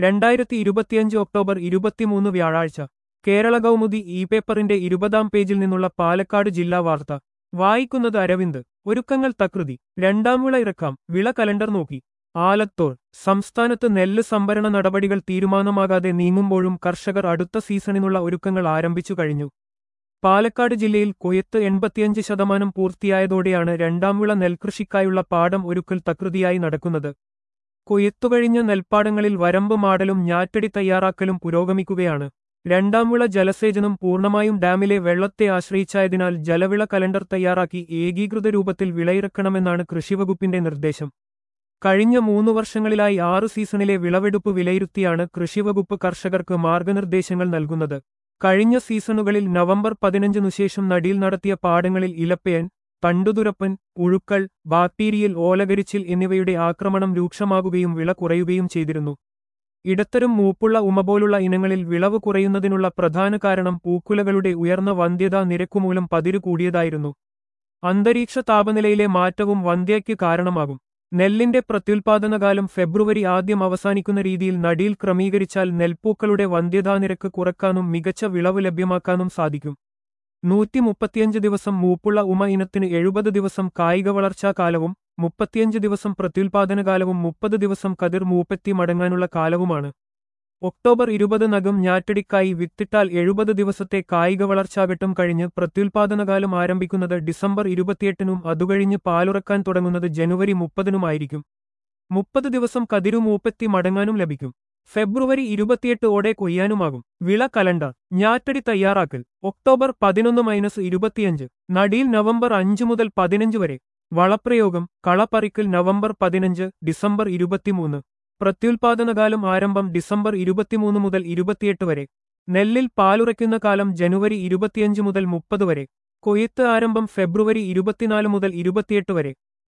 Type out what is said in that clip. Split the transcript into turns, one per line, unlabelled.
രണ്ടായിരത്തി ഇരുപത്തിയഞ്ച് ഒക്ടോബർ ഇരുപത്തിമൂന്ന് വ്യാഴാഴ്ച കേരള കൗമുദി ഇ പേപ്പറിന്റെ ഇരുപതാം പേജിൽ നിന്നുള്ള പാലക്കാട് ജില്ലാ വാർത്ത വായിക്കുന്നത് അരവിന്ദ് ഒരുക്കങ്ങൾ തകൃതി രണ്ടാം വിള ഇറക്കാം വിള കലണ്ടർ നോക്കി ആലത്തോൾ സംസ്ഥാനത്ത് നെല്ല് സംഭരണ നടപടികൾ തീരുമാനമാകാതെ നീങ്ങുമ്പോഴും കർഷകർ അടുത്ത സീസണിനുള്ള ഒരുക്കങ്ങൾ ആരംഭിച്ചു കഴിഞ്ഞു പാലക്കാട് ജില്ലയിൽ കൊയ്ത്ത് എൺപത്തിയഞ്ച് ശതമാനം പൂർത്തിയായതോടെയാണ് രണ്ടാം വിള നെൽകൃഷിക്കായുള്ള പാടം ഒരുക്കൽ തകൃതിയായി നടക്കുന്നത് കൊയ്ത്തുകഴിഞ്ഞ നെൽപ്പാടങ്ങളിൽ വരമ്പ് മാടലും ഞാറ്റടി തയ്യാറാക്കലും പുരോഗമിക്കുകയാണ് രണ്ടാം വിള ജലസേചനം പൂർണ്ണമായും ഡാമിലെ വെള്ളത്തെ ആശ്രയിച്ചായതിനാൽ ജലവിള കലണ്ടർ തയ്യാറാക്കി ഏകീകൃത രൂപത്തിൽ വിളയിറക്കണമെന്നാണ് കൃഷിവകുപ്പിന്റെ നിർദ്ദേശം കഴിഞ്ഞ മൂന്നു വർഷങ്ങളിലായി ആറു സീസണിലെ വിളവെടുപ്പ് വിലയിരുത്തിയാണ് കൃഷിവകുപ്പ് കർഷകർക്ക് മാർഗനിർദ്ദേശങ്ങൾ നൽകുന്നത് കഴിഞ്ഞ സീസണുകളിൽ നവംബർ പതിനഞ്ചിനുശേഷം നടിയിൽ നടത്തിയ പാടങ്ങളിൽ ഇലപ്പയൻ തണ്ടുതുരപ്പൻ പുഴുക്കൾ ബാക്ടീരിയൽ ഓലകരിച്ചിൽ എന്നിവയുടെ ആക്രമണം രൂക്ഷമാകുകയും വിള കുറയുകയും ചെയ്തിരുന്നു ഇടത്തരം മൂപ്പുള്ള ഉമ പോലുള്ള ഇനങ്ങളിൽ വിളവ് കുറയുന്നതിനുള്ള പ്രധാന കാരണം പൂക്കുലകളുടെ ഉയർന്ന വന്ധ്യതാ നിരക്കുമൂലം പതിരു കൂടിയതായിരുന്നു അന്തരീക്ഷ താപനിലയിലെ മാറ്റവും വന്ധ്യയ്ക്ക് കാരണമാകും നെല്ലിന്റെ പ്രത്യുൽപാദനകാലം ഫെബ്രുവരി ആദ്യം അവസാനിക്കുന്ന രീതിയിൽ നടിയിൽ ക്രമീകരിച്ചാൽ നെൽപ്പൂക്കളുടെ വന്ധ്യതാനിരക്ക് കുറക്കാനും മികച്ച വിളവ് ലഭ്യമാക്കാനും സാധിക്കും നൂറ്റി മുപ്പത്തിയഞ്ച് ദിവസം മൂപ്പുള്ള ഉമ ഇനത്തിന് എഴുപത് ദിവസം കായിക വളർച്ചാ കാലവും മുപ്പത്തിയഞ്ച് ദിവസം പ്രത്യുൽപാദനകാലവും മുപ്പത് ദിവസം കതിർ മൂപ്പത്തി മടങ്ങാനുള്ള കാലവുമാണ് ഒക്ടോബർ ഇരുപത് നകം ഞാറ്റടിക്കായി വിത്തിട്ടാൽ എഴുപത് ദിവസത്തെ കായിക വളർച്ചാഘട്ടം കഴിഞ്ഞ് പ്രത്യുൽപാദനകാലം ആരംഭിക്കുന്നത് ഡിസംബർ ഇരുപത്തിയെട്ടിനും അതുകഴിഞ്ഞ് പാലുറക്കാൻ തുടങ്ങുന്നത് ജനുവരി മുപ്പതിനുമായിരിക്കും മുപ്പത് ദിവസം കതിരു മൂപ്പത്തി മടങ്ങാനും ലഭിക്കും ഫെബ്രുവരി ഇരുപത്തിയെട്ട് ഓടെ കൊയ്യാനുമാകും വിള കലണ്ടർ ഞാറ്റടി തയ്യാറാക്കൽ ഒക്ടോബർ പതിനൊന്ന് മൈനസ് ഇരുപത്തിയഞ്ച് നടിയിൽ നവംബർ അഞ്ച് മുതൽ പതിനഞ്ച് വരെ വളപ്രയോഗം കളപ്പറിക്കൽ നവംബർ പതിനഞ്ച് ഡിസംബർ ഇരുപത്തിമൂന്ന് പ്രത്യുൽപാദനകാലം ആരംഭം ഡിസംബർ ഇരുപത്തിമൂന്ന് മുതൽ ഇരുപത്തിയെട്ട് വരെ നെല്ലിൽ പാലുറയ്ക്കുന്ന കാലം ജനുവരി ഇരുപത്തിയഞ്ച് മുതൽ മുപ്പത് വരെ കൊയ്ത്ത് ആരംഭം ഫെബ്രുവരി ഇരുപത്തിനാല് മുതൽ ഇരുപത്തിയെട്ട് വരെ